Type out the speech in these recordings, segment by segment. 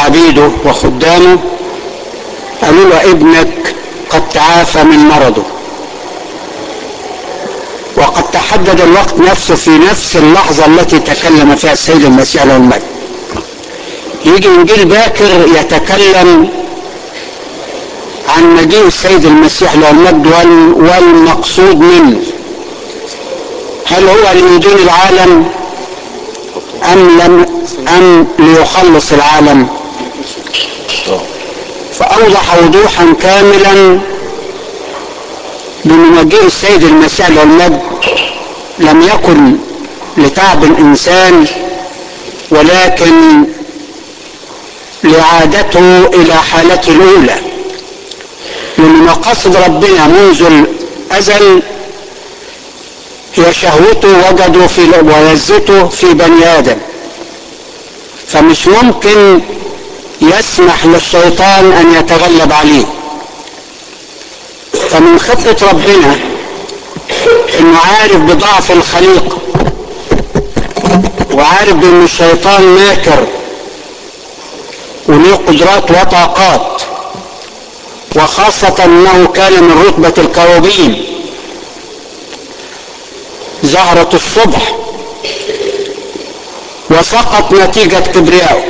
عبيده وخدامه قالوا له ابنك قد تعافى من مرضه وقد تحدد الوقت نفسه في نفس اللحظة التي تكلم فيها السيد المسيح له المجد يجي انجيل باكر يتكلم عن مجيء السيد المسيح له المجد والمقصود منه هل هو ليدين العالم ام لم ام ليخلص العالم فاوضح وضوحا كاملا بان مجيء السيد المسيح له المجد لم يكن لتعب الانسان ولكن لعادته الى حالته الاولى من مقاصد ربنا منذ الازل هي شهوته وجده في ولذته في بني ادم فمش ممكن يسمح للشيطان ان يتغلب عليه فمن خطة ربنا انه عارف بضعف الخليقة وعارف بان الشيطان ماكر وليه قدرات وطاقات وخاصة انه كان من رتبة الكروبين زهرة الصبح وسقط نتيجة كبريائه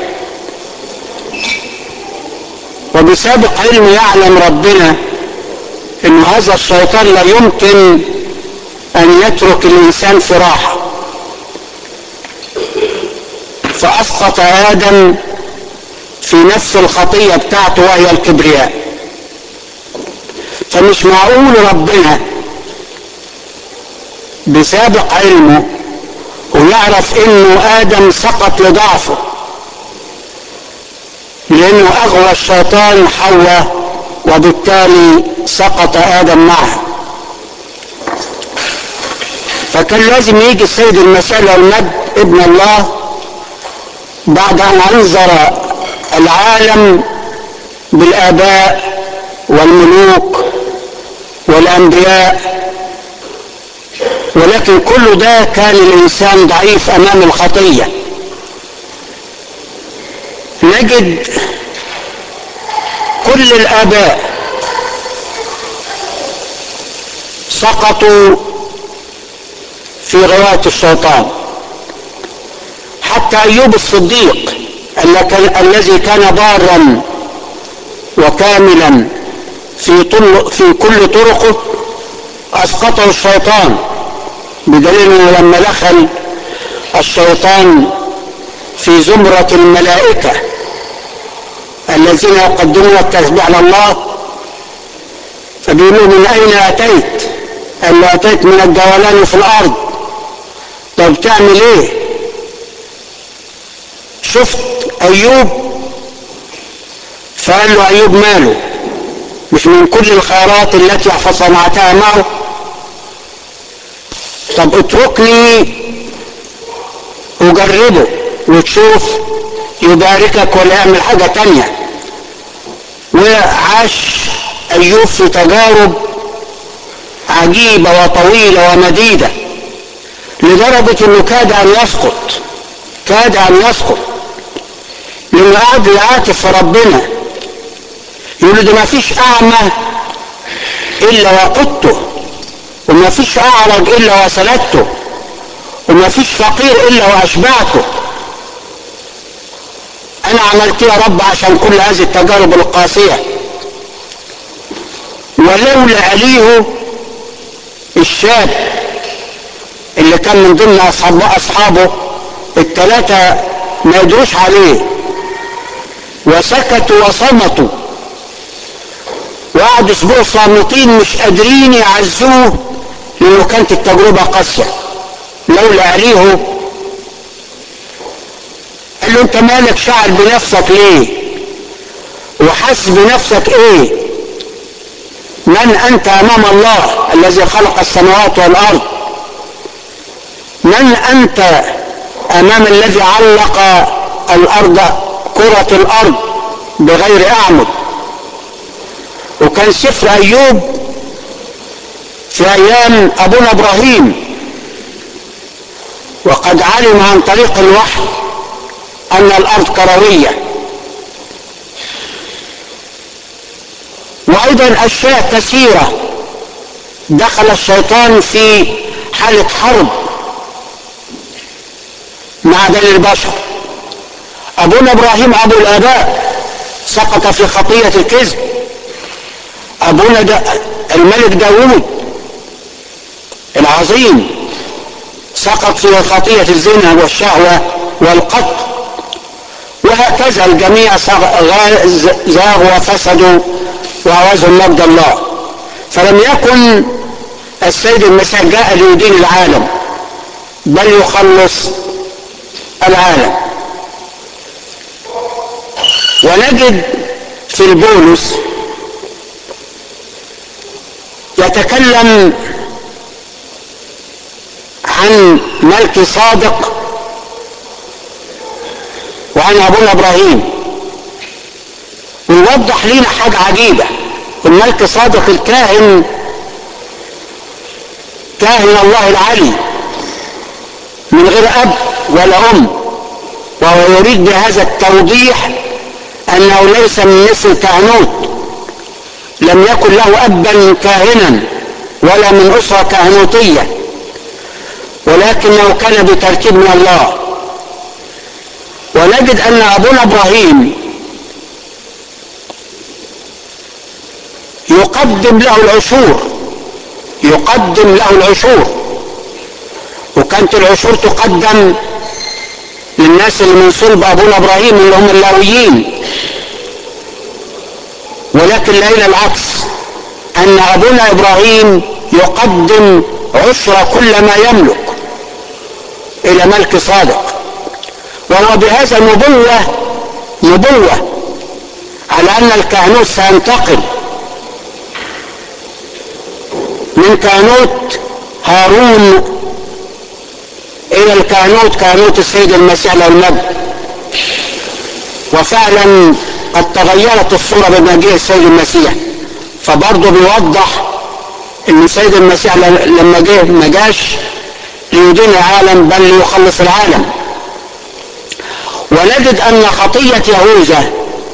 وبسابق علم يعلم ربنا ان هذا الشيطان لا يمكن ان يترك الانسان في راحة فاسقط ادم في نفس الخطية بتاعته وهي الكبرياء فمش معقول ربنا بسابق علمه ويعرف انه ادم سقط لضعفه لانه اغوى الشيطان حواء وبالتالي سقط ادم معه فكان لازم يجي السيد المسيح المجد ابن الله بعد ان انذر العالم بالاباء والملوك والانبياء ولكن كل ده كان الانسان ضعيف امام الخطيه نجد كل الاباء سقطوا في غوايه الشيطان حتى ايوب الصديق الذي كان بارا وكاملا في, طل في كل طرقه اسقطه الشيطان بدليل انه لما دخل الشيطان في زمرة الملائكة الذين يقدمون التسبيح لله فبيقولوا من اين اتيت قال له اتيت من الجولان في الارض طب تعمل ايه شفت ايوب فقال له ايوب ماله مش من كل الخيرات التي صنعتها معه طب اتركني وجربه وتشوف يباركك ولا يعمل حاجة تانية وعاش ايوب في تجارب عجيبة وطويلة ومديدة لدرجة انه كاد ان يسقط كاد ان يسقط لانه قعد يعاتف في ربنا يقول له ده ما فيش اعمى الا وقدته وما فيش اعرج الا وسلدته وما فيش فقير الا واشبعته انا عملت يا رب عشان كل هذه التجارب القاسية ولولا عليه الشاب اللي كان من ضمن أصحاب اصحابه الثلاثة ما يدروش عليه وسكتوا وصمتوا وقعدوا اسبوع صامتين مش قادرين يعزوه لانه كانت التجربة قاسية لولا عليه قال له انت مالك شعر بنفسك ليه وحس بنفسك ايه من انت امام الله الذي خلق السماوات والارض من انت امام الذي علق الارض كرة الارض بغير اعمد وكان سفر ايوب في ايام ابونا ابراهيم وقد علم عن طريق الوحي ان الارض كروية وايضا اشياء كثيرة دخل الشيطان في حالة حرب مع بني البشر ابونا ابراهيم ابو الاباء سقط في خطية الكذب ابونا دا الملك داوود العظيم سقط في خطية الزنا والشهوة والقتل وهكذا الجميع زاغوا وفسدوا وعوزوا مجد الله فلم يكن السيد المسيح جاء ليدين العالم بل يخلص العالم ونجد في البولس يتكلم عن ملك صادق وعن ابونا ابراهيم ويوضح لنا حاجة عجيبة الملك صادق الكاهن كاهن الله العلي من غير اب ولا ام وهو يريد بهذا التوضيح انه ليس من نسل كهنوت لم يكن له ابا كاهنا ولا من اسره كهنوتيه ولكنه كان بترتيب من الله ونجد ان ابونا ابراهيم يقدم له العشور يقدم له العشور وكانت العشور تقدم للناس اللي من صلب ابونا ابراهيم اللي هم اللاويين ولكن ليلى العكس ان ابونا ابراهيم يقدم عشر كل ما يملك الى ملك صادق وهو بهذا نبوة نبوة على ان الكهنوت سينتقل من كهنوت هارون الى الكهنوت كهنوت السيد المسيح له المجد وفعلا قد تغيرت الصورة بمجيء السيد المسيح فبرضه بيوضح ان السيد المسيح لما جه ما جاش ليدين العالم بل ليخلص العالم ونجد ان خطية يهوذا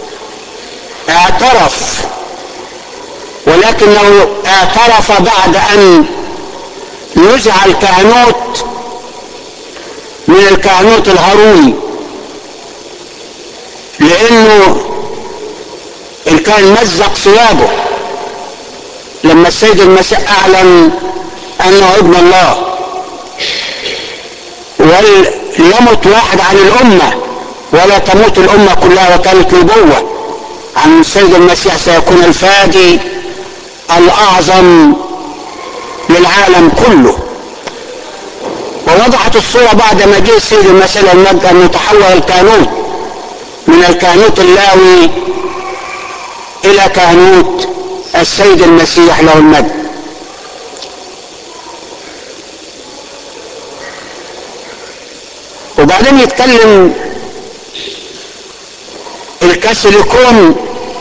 اعترف ولكنه اعترف بعد ان نزع الكهنوت من الكهنوت الهاروني لانه الكاهن مزق ثيابه لما السيد المسيح اعلن انه ابن الله وليمت واحد عن الامه ولا تموت الامه كلها وكانت نبوه عن السيد المسيح سيكون الفادي الاعظم للعالم كله ووضحت الصورة بعد ما جه السيد المسيح المجد أن يتحول الكهنوت من الكهنوت اللاوي إلى كهنوت السيد المسيح له المجد وبعدين يتكلم الكاثوليكون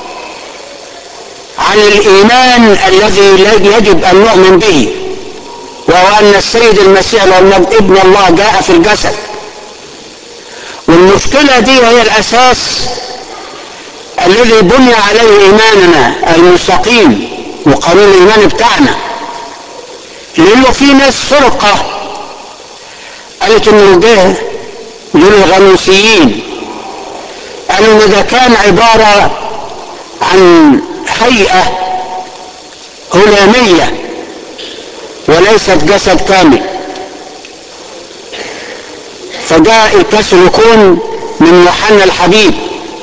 عن الإيمان الذي يجب أن نؤمن به وهو أن السيد المسيح له المجد ابن الله جاء في الجسد والمشكلة دي هي الأساس الذي بني عليه إيماننا المستقيم وقانون الإيمان بتاعنا لأنه في ناس فرقة قالت إنه جه دول الغنوسيين قالوا إن ده كان عبارة عن هيئة هلامية وليست جسد كامل فجاء الكاثوليكون من يوحنا الحبيب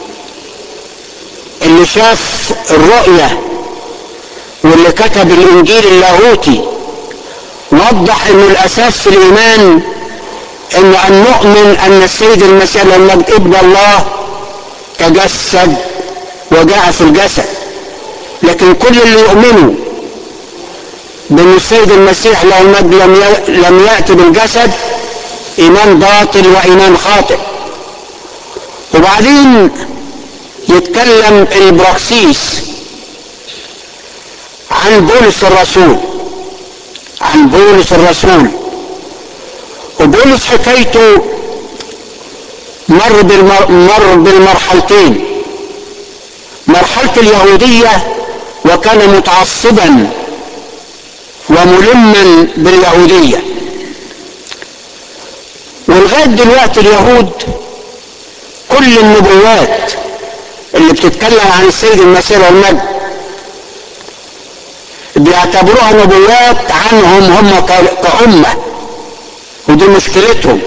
اللي شاف الرؤية واللي كتب الانجيل اللاهوتي وضح انه الاساس في الايمان انه ان نؤمن ان السيد المسيح المجد ابن الله تجسد وجاء في الجسد لكن كل اللي يؤمنوا بان السيد المسيح له المجد لم لم ياتي بالجسد ايمان باطل وايمان خاطئ وبعدين يتكلم البراكسيس عن بولس الرسول عن بولس الرسول وبولس حكايته مر بالمر مر بالمرحلتين مرحلة اليهودية وكان متعصبا وملما باليهودية ولغاية دلوقتي اليهود كل النبوات اللي بتتكلم عن السيد المسيح والمجد بيعتبروها نبوات عنهم هم كأمة ودي مشكلتهم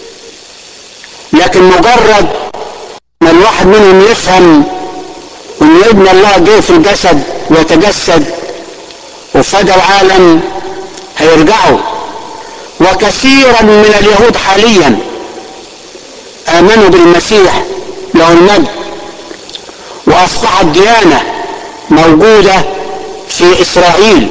لكن مجرد ما الواحد منهم يفهم ان ابن الله جه في الجسد ويتجسد وفدى العالم هيرجعوا وكثيرا من اليهود حاليا امنوا بالمسيح له المجد واصبحت ديانه موجوده في اسرائيل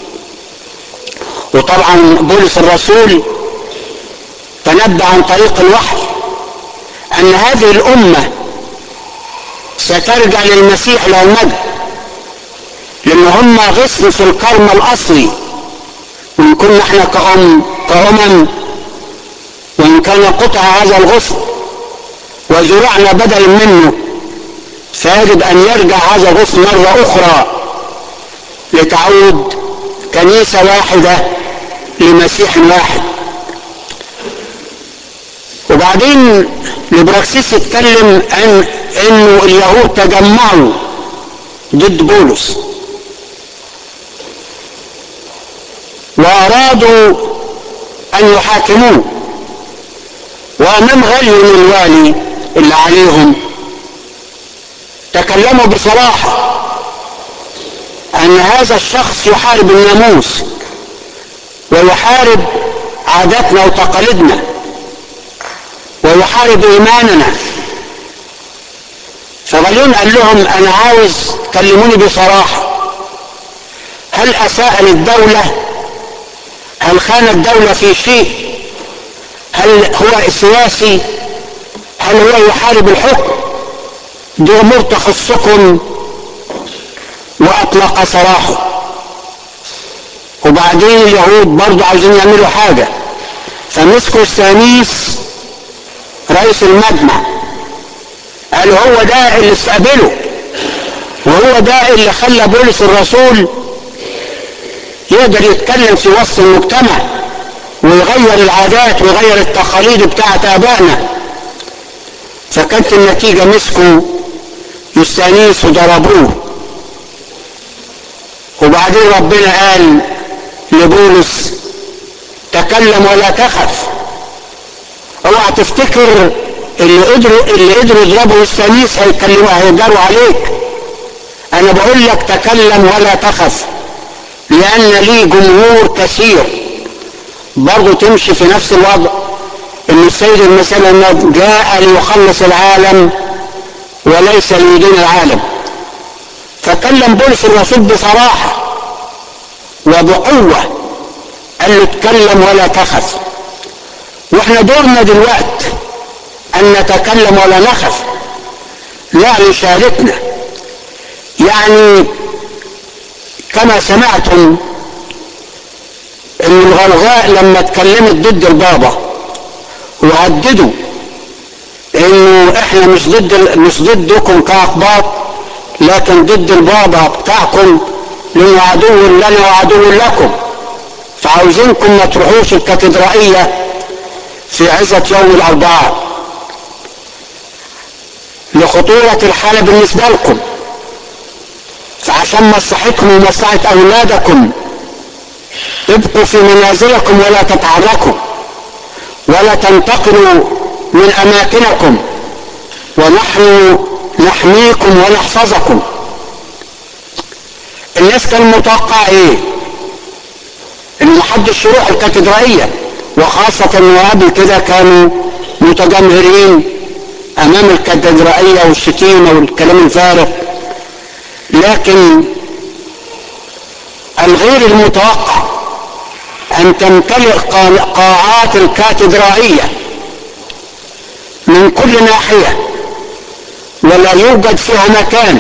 وطبعا بولس الرسول تنبأ عن طريق الوحي ان هذه الامه سترجع للمسيح له المجد لان هم غصن في الكرم الاصلي وان كنا احنا كأم كأمم وان كان قطع هذا الغصن وزرعنا بدل منه فيجب ان يرجع هذا الغصن مرة اخرى لتعود كنيسة واحدة لمسيح واحد وبعدين لبراكسيس يتكلم عن انه اليهود تجمعوا ضد بولس وارادوا ان يحاكموه وامام غلي من الوالي اللي عليهم تكلموا بصراحه ان هذا الشخص يحارب الناموس ويحارب عاداتنا وتقاليدنا ويحارب ايماننا فغليون قال لهم انا عاوز كلموني بصراحه هل اساء للدوله هل خان الدوله في شيء هل هو سياسي هل هو يحارب الحكم دي امور تخصكم واطلق سراحه وبعدين اليهود برضه عايزين يعملوا حاجه فمسكوا السانيس رئيس المجمع قالوا هو ده اللي استقبله وهو ده اللي خلى بولس الرسول يقدر يتكلم في وسط المجتمع ويغير العادات ويغير التقاليد بتاعت ابائنا فكانت النتيجة مسكوا يستانيس وضربوه وبعدين ربنا قال لبولس تكلم ولا تخف اوعى تفتكر اللي قدروا اللي قدروا يضربوا السنيس هيكلموا هيجروا عليك انا بقول لك تكلم ولا تخف لان لي جمهور كثير برضه تمشي في نفس الوضع ان السيد المسيح جاء ليخلص العالم وليس ليدين العالم فكلم بولس الرسول بصراحه وبقوه قال له اتكلم ولا تخف واحنا دورنا دلوقتي ان نتكلم ولا نخف يعني شهادتنا يعني كما سمعتم ان الغلغاء لما اتكلمت ضد البابا وهددوا انه احنا مش ضد مش ضدكم كاقباط لكن ضد البابا بتاعكم لانه عدو لنا وعدو لكم فعاوزينكم ما تروحوش الكاتدرائيه في عزة يوم الأربعاء لخطورة الحالة بالنسبة لكم فعشان مصلحتكم ومصلحة أولادكم ابقوا في منازلكم ولا تتحركوا ولا تنتقلوا من أماكنكم ونحن نحميكم ونحفظكم الناس كان متوقع ايه ان محدش يروح الكاتدرائيه وخاصة انه قبل كده كانوا متجمهرين امام الكاتدرائية والشتيمة والكلام الفارغ لكن الغير المتوقع ان تمتلئ قاعات الكاتدرائية من كل ناحية ولا يوجد فيها مكان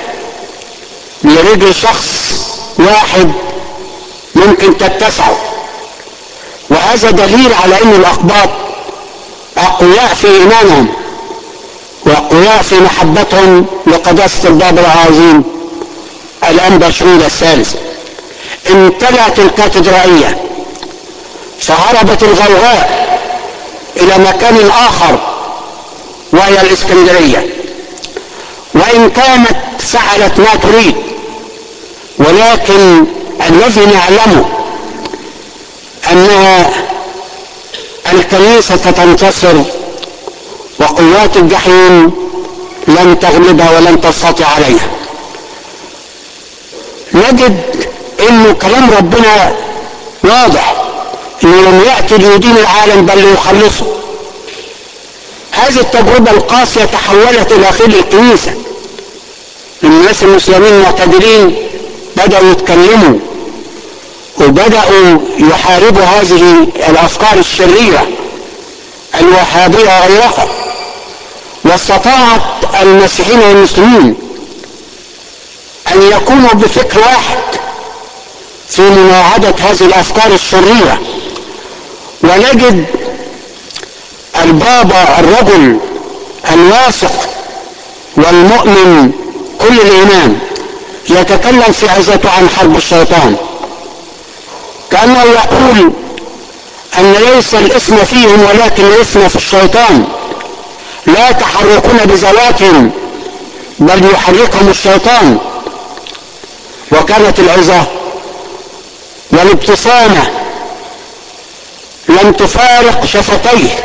لرجل شخص واحد ممكن تتسعه وهذا دليل على ان الاقباط اقوياء في ايمانهم واقوياء في محبتهم لقداسة الباب العظيم الأنبا شنودة الثالث امتلأت الكاتدرائية فهربت الغوغاء إلى مكان آخر وهي الإسكندرية وإن كانت فعلت ما تريد ولكن الذي نعلمه أنها الكنيسة تنتصر وقوات الجحيم لن تغلبها ولن تستطيع عليها نجد انه كلام ربنا واضح انه لم يأتي ليدين العالم بل ليخلصه هذه التجربة القاسية تحولت الى خير الكنيسة الناس المسلمين المعتدلين بدأوا يتكلموا وبدأوا يحاربوا هذه الأفكار الشريرة الوهابية وغيرها واستطاعت المسيحيين والمسلمين أن يكونوا بفكر واحد في مناعدة هذه الأفكار الشريرة ونجد البابا الرجل الواثق والمؤمن كل الإيمان يتكلم في عزته عن حرب الشيطان كأنه يقول أن ليس الإثم فيهم ولكن الإثم في الشيطان لا يتحركون بذواتهم بل يحركهم الشيطان وكانت العظة والابتسامة لم تفارق شفتيه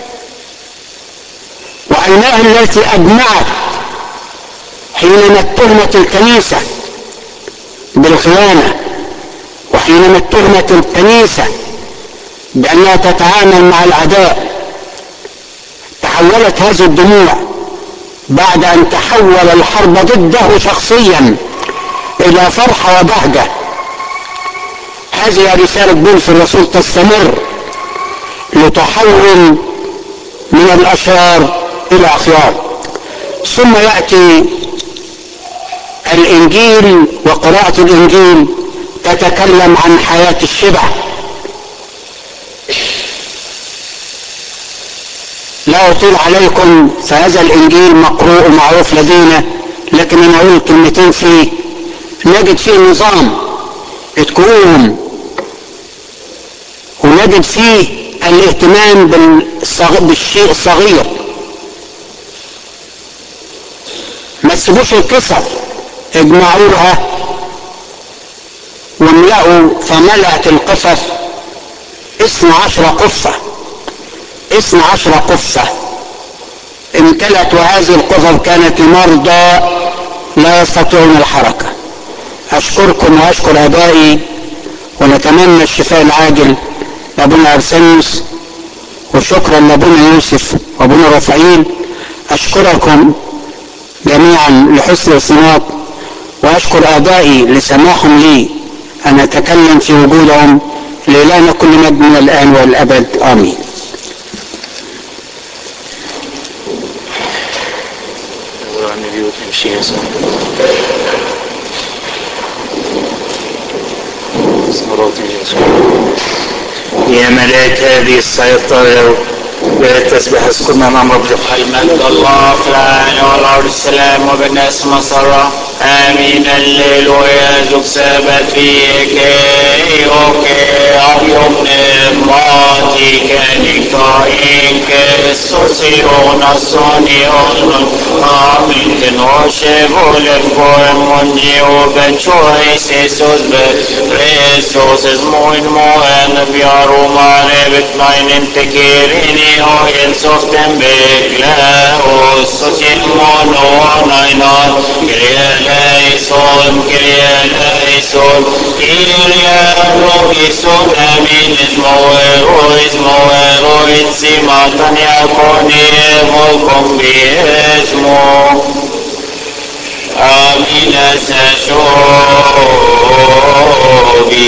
وعيناه التي أدمعت حينما اتهمت الكنيسة بالخيانة وحينما اتهمت الكنيسة بأنها تتعامل مع العداء تحولت هذه الدموع بعد أن تحول الحرب ضده شخصيا إلى فرحة وبهجة هذه رسالة بولس الرسول تستمر لتحول من الأشرار إلى أخيار ثم يأتي الإنجيل وقراءة الإنجيل تتكلم عن حياة الشبع لا أطيل عليكم فهذا الإنجيل مقروء ومعروف لدينا لكن أنا أقول كلمتين فيه نجد فيه نظام اتكوهم ونجد فيه الاهتمام بالصغ... بالشيء الصغير ما تسيبوش الكسر اجمعوها واملأوا فملأت القفف اثنى عشر قفة اثنى عشر قفة امتلأت وهذه القفف كانت لمرضى لا يستطيعون الحركة أشكركم وأشكر أبائي ونتمنى الشفاء العاجل لأبونا أرسنس وشكرا لأبونا يوسف وأبونا رفعيل أشكركم جميعا لحسن الصمات وأشكر آبائي لسماحهم لي أن أتكلم في وجودهم لإلهنا كل مجد من الآن والأبد آمين يا ملاك هذه السيطرة بالتسبيح اذكرنا امام رب المجد الله في العالي والارض السلام وبالناس مسرة امين الليلويا زوج سبت فيك اوكي اليوم نماتي كانك Kristus i ona soni onon Amin ten oše volen kojem on je obećoj Jesus be Kristus es moin moen vjaru mare vet meinen tekerini o en soften bekle o sosin mono nainan Kyrie Kyrie eleison Kyrie logison amin ismoero ismoero itsimatan yakoni mulkum biesmo Amin sashobi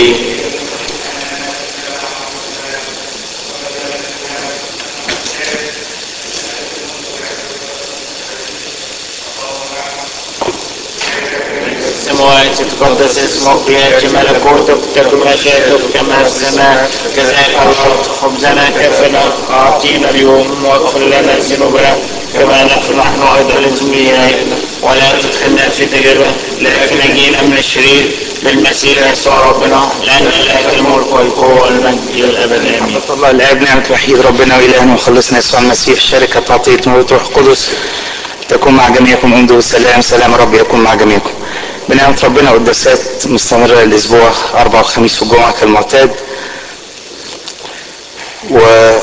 السماوات تتقدس اسمك ياتي ملكوتك تكن مشيئتك كما في السماء كذلك الارض خبزنا كفنا اعطينا اليوم واغفر لنا ذنوبنا كما نغفر نحن ايضا للمسلمين ولا تدخلنا في تجربة لكن نجينا من الشرير بالمسيح يسوع ربنا لأن لك الملك والقوة والمجد إلى الأبد آمين محبة الله الآب نعمة وحيد ربنا وإلهنا وخلصنا يسوع المسيح شركة تعطية موت روح القدس تكون مع جميعكم انظروا بالسلام سلام رب يكون مع جميعكم بنعمة ربنا قداسات مستمرة الأسبوع أربع وخميس والجمعة كالمعتاد و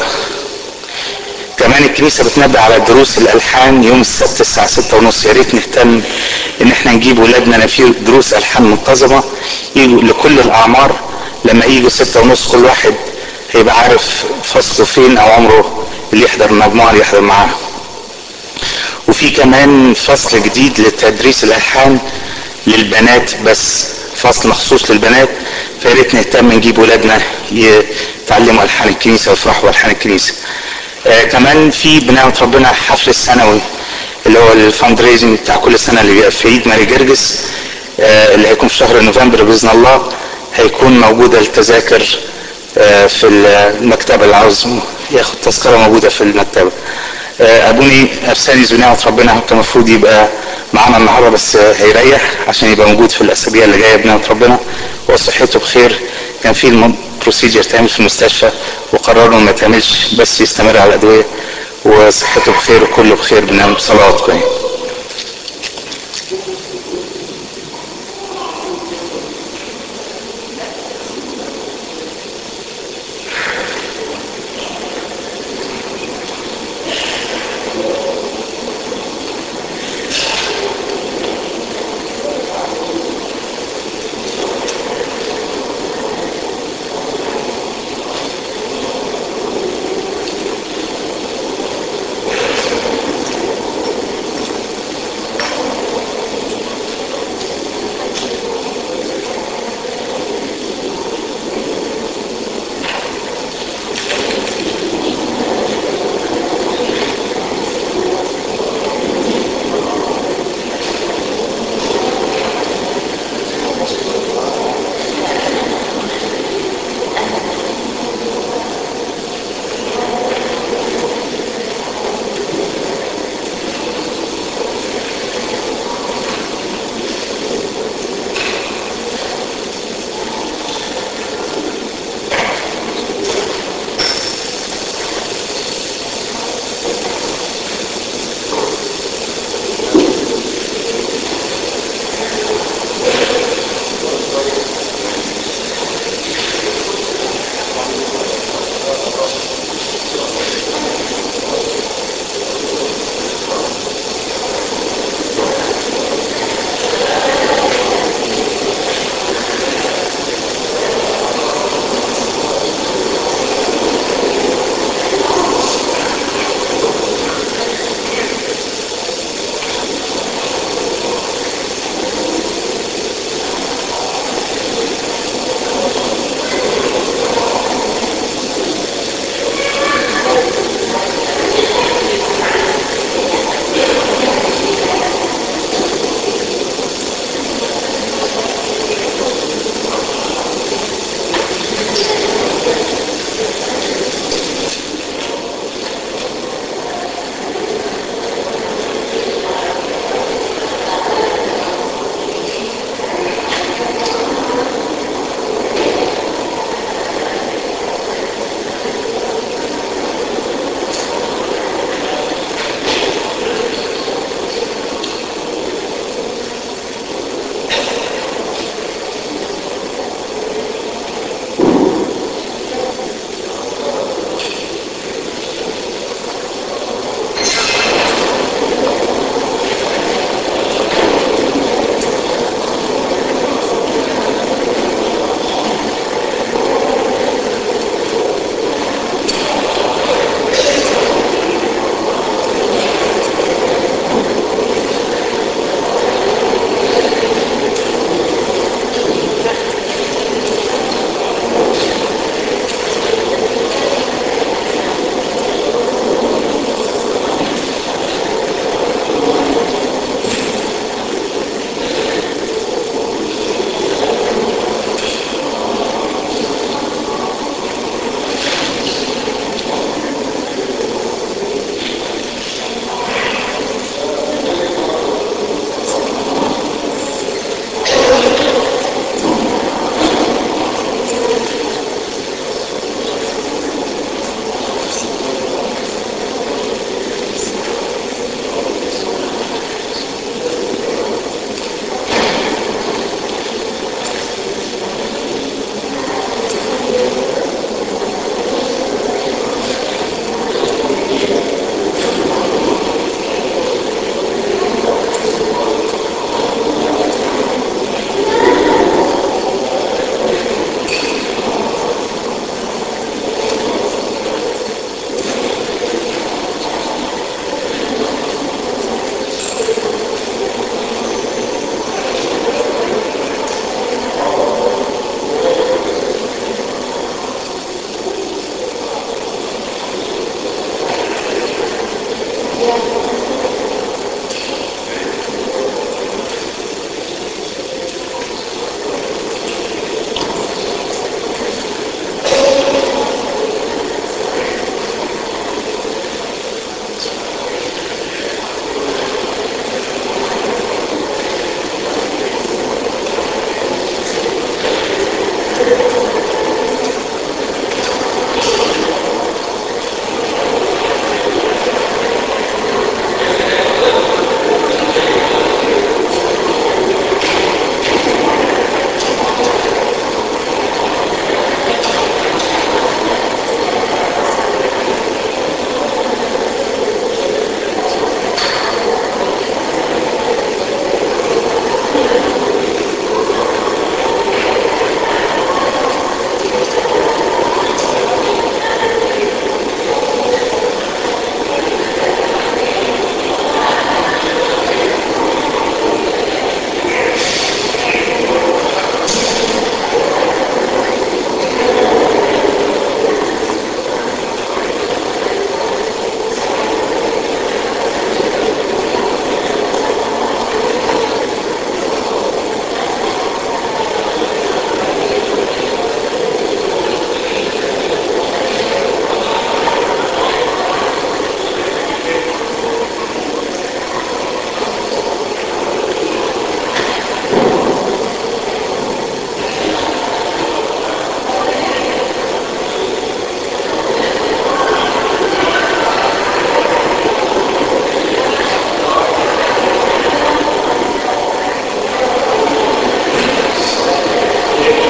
كمان الكنيسة بتنبه على دروس الألحان يوم السبت الساعة ستة ونص يا ريت نهتم إن احنا نجيب ولادنا في دروس ألحان منتظمة يجوا لكل الأعمار لما يجوا ستة ونص كل واحد هيبقى عارف فصله فين أو عمره اللي يحضر المجموعة اللي يحضر معاها وفي كمان فصل جديد لتدريس الألحان للبنات بس فصل مخصوص للبنات فيا ريت نهتم نجيب ولادنا يتعلموا ألحان الكنيسة ويفرحوا بألحان الكنيسة آه كمان في بنعمة ربنا الحفل السنوي اللي هو الفاند ريزنج بتاع كل سنة اللي بيبقى في عيد ماري جرجس آه اللي هيكون في شهر نوفمبر بإذن الله هيكون موجودة التذاكر آه في المكتبة اللي عاوز ياخد تذكرة موجودة في المكتبة آه أبوني أرساني بنعمة ربنا كان المفروض يبقى معانا النهارده بس آه هيريح عشان يبقى موجود في الأسابيع اللي جاية بنعمة ربنا وصحته بخير كان في بروسيجر تعمل في المستشفى وقرروا ما تعملش بس يستمر على الادويه وصحته بخير وكله بخير بنعمل صلواتكم يعني.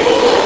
الحياة